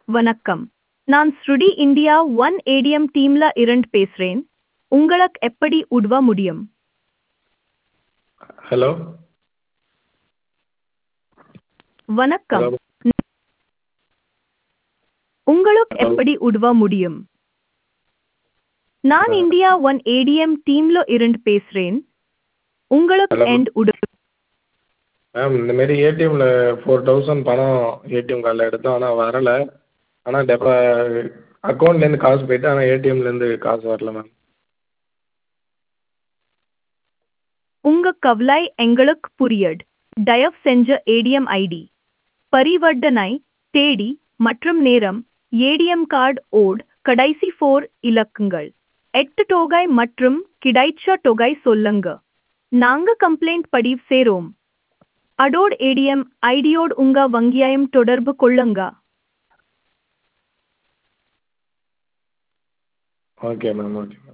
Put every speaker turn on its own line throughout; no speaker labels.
வணக்கம் நான் ஸ்ருடி இந்தியா ஒன் ஏடிஎம் டீம்ல இருந்து பேசுறேன் உங்களுக்கு எப்படி உதவ முடியும்
ஹலோ
வணக்கம்
ஹலோ
உங்களுக்கு
Hello.
எப்படி உதவ முடியும் நான்
Uh,
இந்தியா ஒன் ஏடிஎம் டீம்ல இருந்து பேசுறேன் உங்களுக்கு
Hello.
எண்ட் உதவ
மேம் இந்தமாரி ஏடிஎம்மில் ஃபோர் தௌசண்ட் பணம் ஏடிஎம் கார்டில் எடுத்தோம் ஆனால் வரலை ஆனால் டெப்பா அக்கௌண்ட்லேருந்து காசு போயிட்டு ஆனால் ஏடிஎம்லேருந்து காசு வரல மேம்
உங்க கவலை எங்களுக்கு புரியுது தயவு செஞ்ச ஏடிஎம் ஐடி பரிவர்த்தனை தேதி மற்றும் நேரம் ஏடிஎம் கார்டு ஓட் கடைசி ஃபோர் இலக்கங்கள் எட்டு தொகை மற்றும் கிடைச்ச தொகை சொல்லுங்க நாங்க கம்ப்ளைண்ட் பதிவு செய்றோம் அடோட் ஏடிஎம் ஐடியோடு உங்க வங்கியாயம் தொடர்பு கொள்ளுங்க
ஓகே மேம் ஓகே மேம்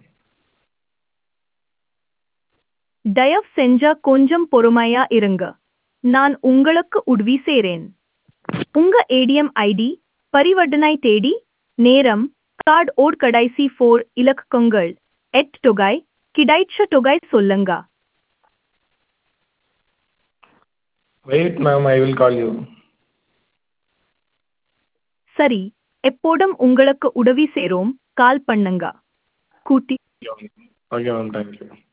தயவு செஞ்சா கொஞ்சம் பொறுமையா இருங்க நான் உங்களுக்கு உதவி செய்றேன் உங்க ஏடிஎம் ஐடி பரிவர்த்தனை தேதி நேரம் கார்டு ஓட் கடைசி ஃபோர் இலக்கங்கள் எட் தொகை கிடைச்ச தொகை சொல்லுங்க
wait ma'am I will call you
சரி எப்போதும் உங்களுக்கு உதவி செய்றோம் கால் பண்ணுங்க கூட்டி
ஓகே மேம் தேங்க்யூ